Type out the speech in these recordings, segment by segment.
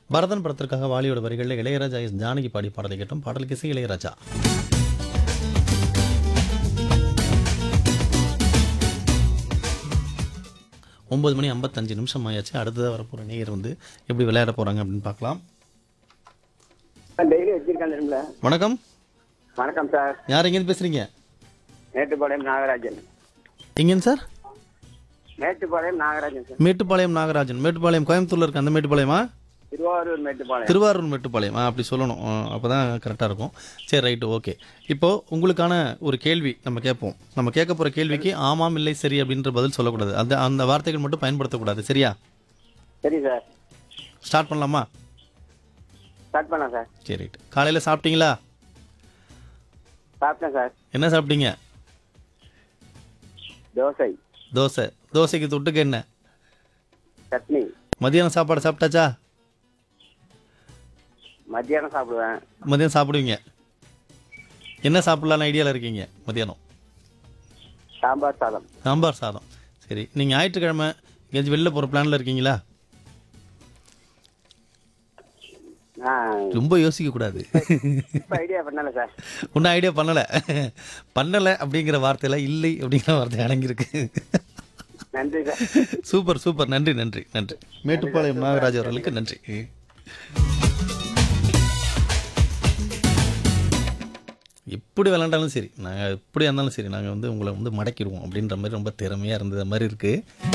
பரதன் படத்திற்காக வாலியோட வரிகளில் இளையராஜா எஸ் ஜானகி பாடி பாடலை கேட்டோம் பாடலுக்கு இசை இளையராஜா ஒன்பது மணி ஐம்பத்தஞ்சு நிமிஷம் ஆயாச்சு அடுத்ததாக வரப்போகிற நேயர் வந்து எப்படி விளையாட போகிறாங்க அப்படின்னு பார்க்கலாம் டெய்லி வச்சிருக்கேன் தெரியுமில வணக்கம் வணக்கம் சார் யார் எங்கேருந்து பேசுகிறீங்க மேட்டுப்பாளையம் நாகராஜன் எங்கேன்னு சார் மேட்டுப்பாளையம் நாகராஜன் சார் மேட்டுப்பாளையம் நாகராஜன் மேட்டுப்பாளையம் கோயம்புத்தூர்ல இருக்க அந்த மேட்டுப்பாளையமா திருவாரூர் மேட்டுப்பாளையம் திருவாரூர் மேட்டுப்பாளையம் ஆ அப்படி சொல்லணும் அப்போ தான் கரெக்டாக இருக்கும் சரி ரைட்டு ஓகே இப்போது உங்களுக்கான ஒரு கேள்வி நம்ம கேட்போம் நம்ம கேட்க போகிற கேள்விக்கு ஆமாம் இல்லை சரி அப்படின்ற பதில் சொல்லக்கூடாது அந்த அந்த வார்த்தைகள் மட்டும் பயன்படுத்தக்கூடாது சரியா சரி சார் ஸ்டார்ட் பண்ணலாமா ஸ்டார்ட் பண்ணலாம் சார் சரி ரைட்டு காலையில் சாப்பிட்டீங்களா சாப்பிட்டேன் சார் என்ன சாப்பிட்டீங்க தோசை தோசை தோசைக்கு தொட்டுக்க என்ன சட்னி மதியானம் சாப்பாடு சாப்பிட்டாச்சா மத்தியானம் சாப்பிடுவேன் மதியம் சாப்பிடுவீங்க என்ன சாப்பிட்லான்னு ஐடியாவில் இருக்கீங்க மதியானம் சாம்பார் சாதம் சாம்பார் சாதம் சரி நீங்கள் ஞாயிற்றுக்கிழமை எங்கேயாச்சும் வெளில போகிற பிளானில் இருக்கீங்களா ஆ ரொம்ப யோசிக்கக்கூடாது இப்போ ஐடியா பண்ணல சார் ஒன்றும் ஐடியா பண்ணலை பண்ணலை அப்படிங்கிற வார்த்தையில் இல்லை அப்படிங்கிற வார்த்தை அடங்கியிருக்கு நன்றி சார் சூப்பர் சூப்பர் நன்றி நன்றி நன்றி மேட்டுப்பாளையம் நாகராஜ் அவர்களுக்கு நன்றி எப்படி விளாண்டாலும் சரி நாங்கள் எப்படியா இருந்தாலும் சரி நாங்கள் வந்து உங்களை வந்து மடக்கிடுவோம் அப்படின்ற மாதிரி ரொம்ப திறமையாக இருந்தது மாதிரி இருக்குது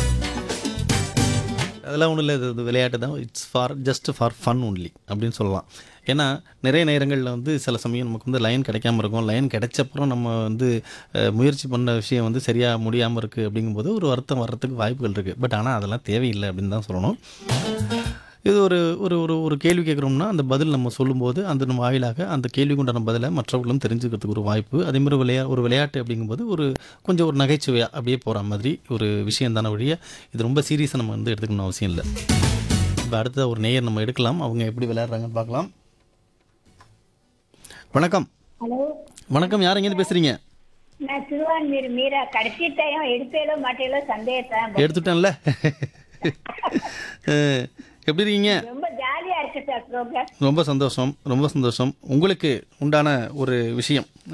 அதெல்லாம் ஒன்றும் இல்லை இது இது விளையாட்டு தான் it's for just for fun only அப்படின்னு சொல்லலாம் ஏன்னா நிறைய நேரங்களில் வந்து சில சமயம் நமக்கு வந்து லைன் கிடைக்காம இருக்கும் லைன் கிடைச்சப்புறம் நம்ம வந்து அஹ், முயற்சி பண்ண விஷயம் வந்து சரியாக முடியாமல் இருக்குது அப்படிங்கும்போது ஒரு வருத்தம் வர்றதுக்கு வாய்ப்புகள் இருக்குது பட் ஆனால் அதெல்லாம் தேவையில்லை அப்படின்னு தான் சொல்லணும் இது ஒரு ஒரு ஒரு ஒரு கேள்வி கேட்குறோம்னா அந்த பதில் நம்ம சொல்லும்போது அந்த நம்ம வாயிலாக அந்த கேள்விக்கு உண்டான பதிலை மற்றவர்களும் தெரிஞ்சுக்கிறதுக்கு ஒரு வாய்ப்பு அதே மாதிரி விளையா ஒரு விளையாட்டு அப்படிங்கும்போது ஒரு கொஞ்சம் ஒரு நகைச்சுவையாக அப்படியே போகிற மாதிரி ஒரு விஷயம் தானே வழிய இது ரொம்ப சீரியஸாக நம்ம வந்து எடுத்துக்கணும் அவசியம் இல்லை இப்போ அடுத்த ஒரு நேயர் நம்ம எடுக்கலாம் அவங்க எப்படி விளையாடுறாங்கன்னு பார்க்கலாம் வணக்கம் ஹலோ வணக்கம் யார் எங்கேருந்து பேசுகிறீங்க நான் திருவான்மீர் மீரா கடைசி டைம் எடுப்பேலோ மாட்டேலோ சந்தேகத்தான் எடுத்துட்டேன்ல அஹ், எப்படி இருக்கீங்க ரொம்ப ஜாலியா இருக்கு சார் ப்ரோக்ராம் ரொம்ப சந்தோஷம் ரொம்ப சந்தோஷம் உங்களுக்கு உண்டான ஒரு விஷயம்